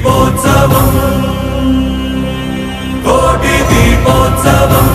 దీపోత్సవం కోటి దీపోత్సవం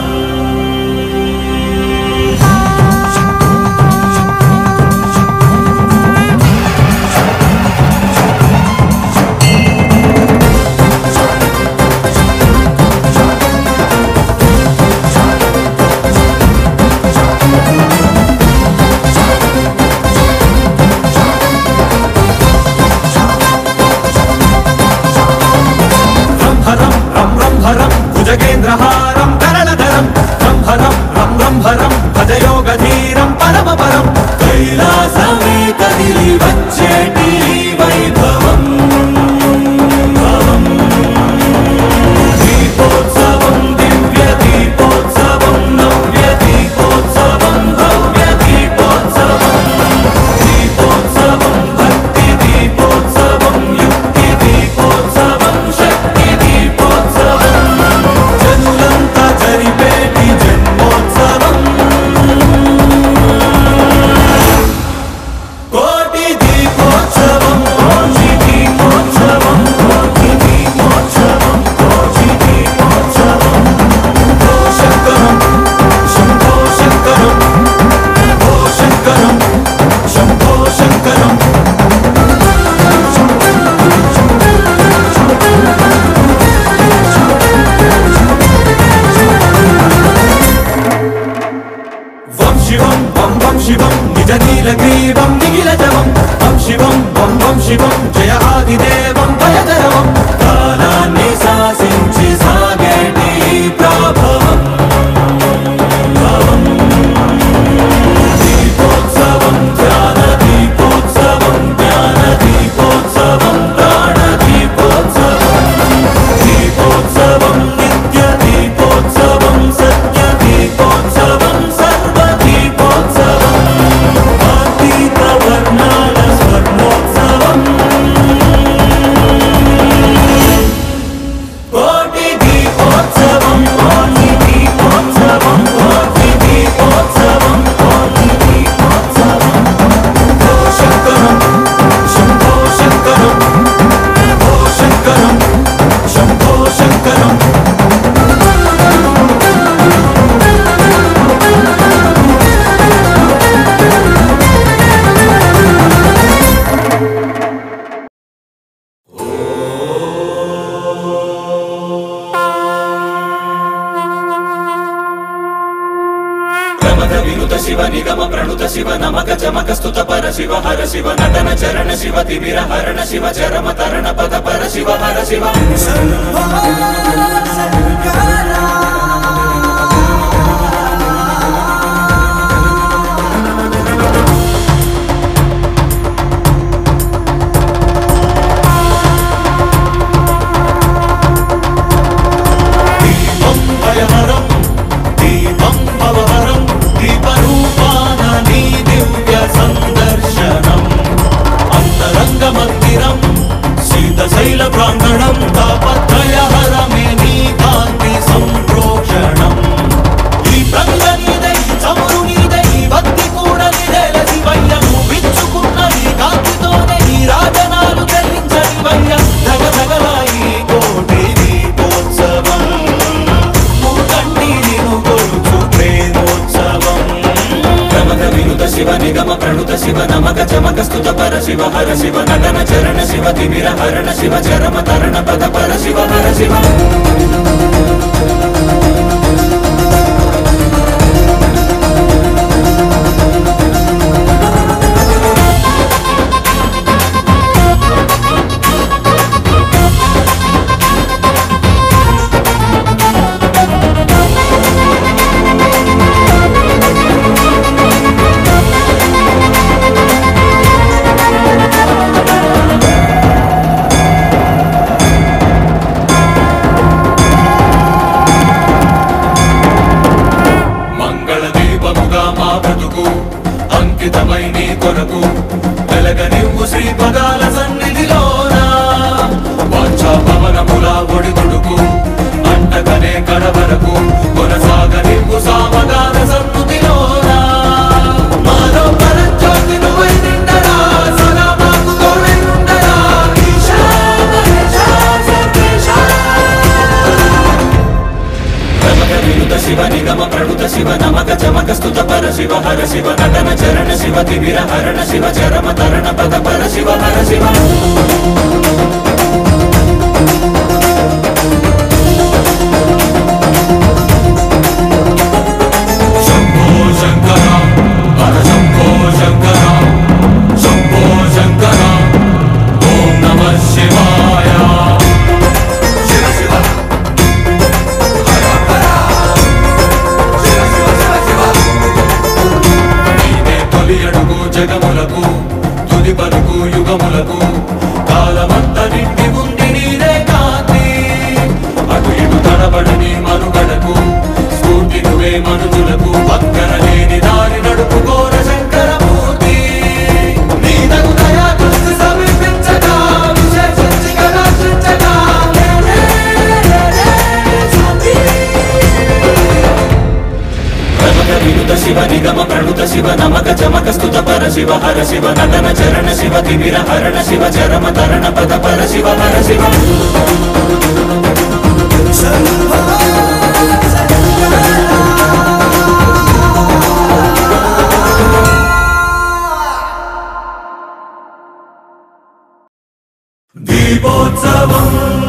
రంహరం రం రంహరం భుజగేంద్రహారం కరణధరం రంహరం రం రంహరం భజయోగధీరం పరమపరం కైలాసమే కదిలి వచ్చేటి వైభవం భవం. దీపోత్సవం దివ్య దీపోత్సవం నవ్య దీపోత్సవం భవ్య దీపోత్సవం దీపోత్సవం భక్తి దీపోత్సవం యుక్తి దీపోత్సవం శక్తి దీపోత్సవం జనులంతా జరిపేటి జన్మోత్సవం కోటి దీపోత్సవం కోటి దీపోత్సవం కోటి దీపోత్సవం కోటి దీపోత్సవం ఓ శంకరం శంభో శంకరం ఓ శంకరం శంభో శంకరం వం శివం వం వం శివం నిజ నీలగ్రీవం నిఖిలజవం వం శివం వం వం శివం జయ ఆదిదేవం భయదరవం కాలాన్ని శాసించి సాగేటి ప్రభవం భవం. దీపోత్సవం ధ్యాన దీపోత్సవం జ్ఞాన దీపోత్సవం ప్రాణ దీపోత్సవం దీపోత్సవం నిత్య దీపోత్సవం సత్య దీపోత్సవం సర్వ దీపోత్సవం కార్తీక వర్ణాల స్వర్ణోత్సవం కోటి దీపోత్సవం కోటి దీపోత్సవం కోటి దీపోత్సవం కోటి దీపోత్సవం ఓ శంకరం శంభో శంకరం ఓ శంకరం శంభో శంకరం ప్రమద వినుత శివ నిగమ ప్రణుత శివ నమక చమక స్తుత పర శివ హర శివ నటన చరణ శివ తిమిర హరణ శివ చరమ తరణ పద పర శివ హర శివ దీపం భయహరం దీపం భవహరం దీపరూపాన నీ దివ్య సందర్శనం అంతరంగ మందిరం శీతశైల ప్రాంగణం తాపత్రయహరమే నీ కాంతి సంప్రోక్షణం ఈ ప్రంగ నీదై చమురు నీదై భక్తి కూడా నిదేల శివయ్య నువ్వు విచ్చుకున్న ఈ కాంతితోనే ఈ రాజనాలు చెల్లించని వయ్య ధగ ధగలాయి కోటి దీపోత్సవం మూకంటి నిను కొలుచు ప్రేమోత్సవం ప్రమద వినుత శివ నిగమ ప్రణుత శివ నమక చమక స్తుత పర శివ హర శివ నటన చరణ శివ తిమిర హరణ శివ చరమ తరణ పద పర శివ హర శివ శివ నమక చమక స్తుత పర శివ హర శివ నటన చరణ శివ తిమిర హరణ శివ చరమ తరణ పద పర శివ హర శివ శంభో శంకర హర శంభో శంకర శంభో శంకర ఓం నమ శివాయ శివ శివ హర హర శివ శివ శివ శివ నీవే తొలి అడుగు జగములకు తుది పలుకు యుగములకు కాలమంత నిండి ఉంది నీదే కాంతి అటు ఇటు తడబడని మనుగడకు స్ఫూర్తి నువ్వే మనుజులకు పక్కన లేని దారి నడుపుకోర శంకరమూర్తి నీ తగు దయా దృష్టి సమీపించగా విశేషించి కటాక్షించగా లే, లే, లే, లే, శాంతి. ప్రమద వినుత శివ నిగమ ప్రణుత శివ నమక చమక స్తుత పర శివ హర శివ నటన చరణ శివ తిమిర హరణ శివ చరమ తరణ పద పర శివ హర శివ దీపోత్సవం